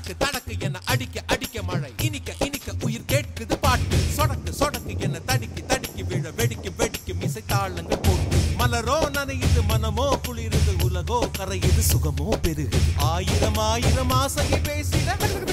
தடக்கு தடக்கு என்ன அடிக்க அடிக்க மழை இனிக்க இனிக்க உயிர் கேட்குது பாட்டு சொடக்கு சொடக்கு என்ன தடிக்கி தடிக்கி விழ வெடிக்கு வெடிக்கு மிசை தாளங்கள் போட்டு மலரோ நனையுது மனமோ குளிருது உலகோ கரையுது சுகமோ பெருகுது ஆயிரம் ஆயிரம் ஆசையை பேசிட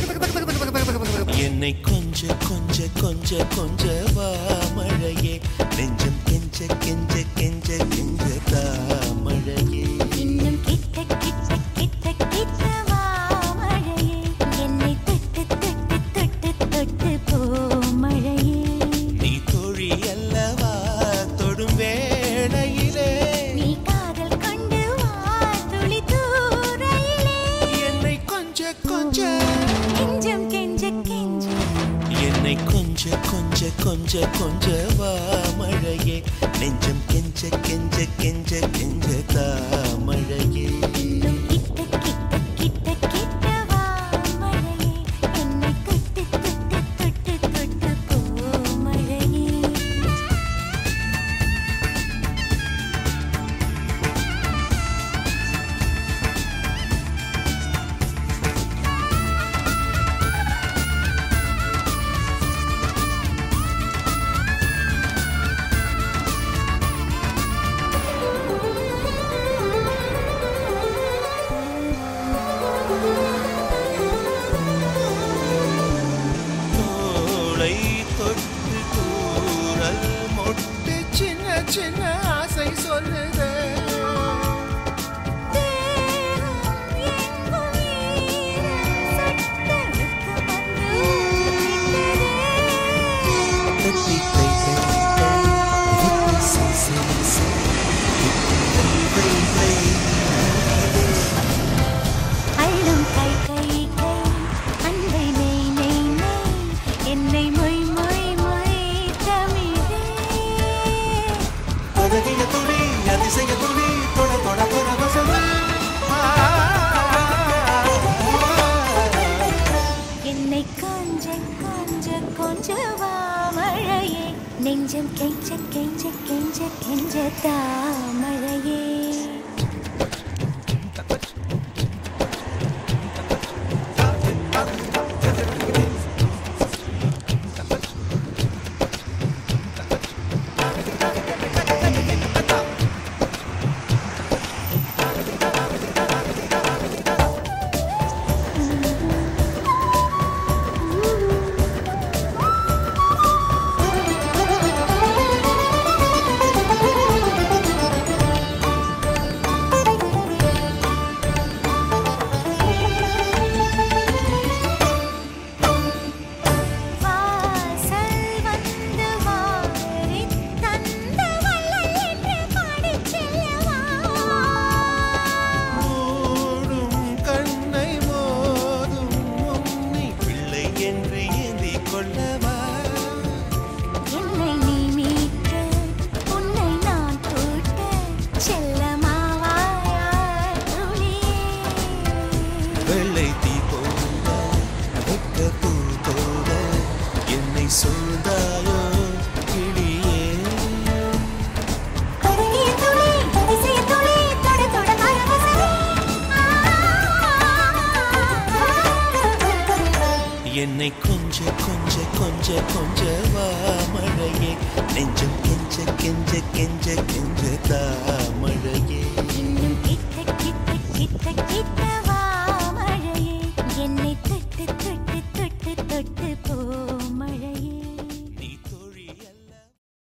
என்னை கொஞ்ச கொஞ்ச கொஞ்ச கொஞ்ச வா மழையே நெஞ்சம் கெஞ்ச கெஞ்ச கெஞ்ச கெஞ்ச தா மழையே இன்னும் கிட்ட கிட்ட கிட்ட கிட்ட வா மழையே என்னை தொட்டு தொட்டு தொட்டு தொட்டு போ மழையே நீ தோழி அல்லவா தொடும் வேளையிலே நீ காதல் கொண்டு வா துளி தூரையிலே என்னை கொஞ்ச கொஞ்ச கெஞ்சம் கெஞ்ச கெஞ்ச என்னை கொஞ்ச கொஞ்ச கொஞ்ச கொஞ்ச வா மழையே நெஞ்சம் கெஞ்ச கெஞ்ச கெஞ்ச கெஞ்ச தா மழையே இன்னும் கிட்ட கிட்ட கிட்ட கிட்ட வா மழையே என்னை தொட்டு தொட்டு தொட்டு தொட்டு போ மழையே தோளை தொட்டு தூரல் மொட்டு சின்ன சின்ன ஆசை சொல்லுதே தட்டி தை தை தை விட்டு சை சை சை விட்டு தை தை தை அள்ளும் கை கை கை அன்பை நெய் நெய் நெய் என்னை மொய் மொய் மொய் தமிழே அழகிய துளி அதிசய துளி தொட தொட தொட வசமே என்னை கொஞ்ச கொஞ்ச கொஞ்ச வா மழையே நெஞ்சம் கெஞ்ச கெஞ்ச கெஞ்ச கெஞ்ச தாமழையே வாசல் வந்து வாரித் தந்த வள்ளல் என்று பாடிச் செல்லவா மூடும் கண்ணை மோதும் உன்னை பிள்ளை என்று ஏந்தி கொள்ளவா என்னை நீ மீட்ட உன்னை நான் கூட்ட செல்லமாவாயா துளியே வெள்ளை தீ போல வெக்க பூ போல என்னை சூழ்ந்தாயோ கிளியே கருகிய துளி அதிசய துளி தொட தொட மரவசமே என்னை கொஞ்ச கொஞ்ச கொஞ்ச கொஞ்ச வா மழையே நெஞ்சம் கெஞ்ச கெஞ்ச கெஞ்ச கெஞ்ச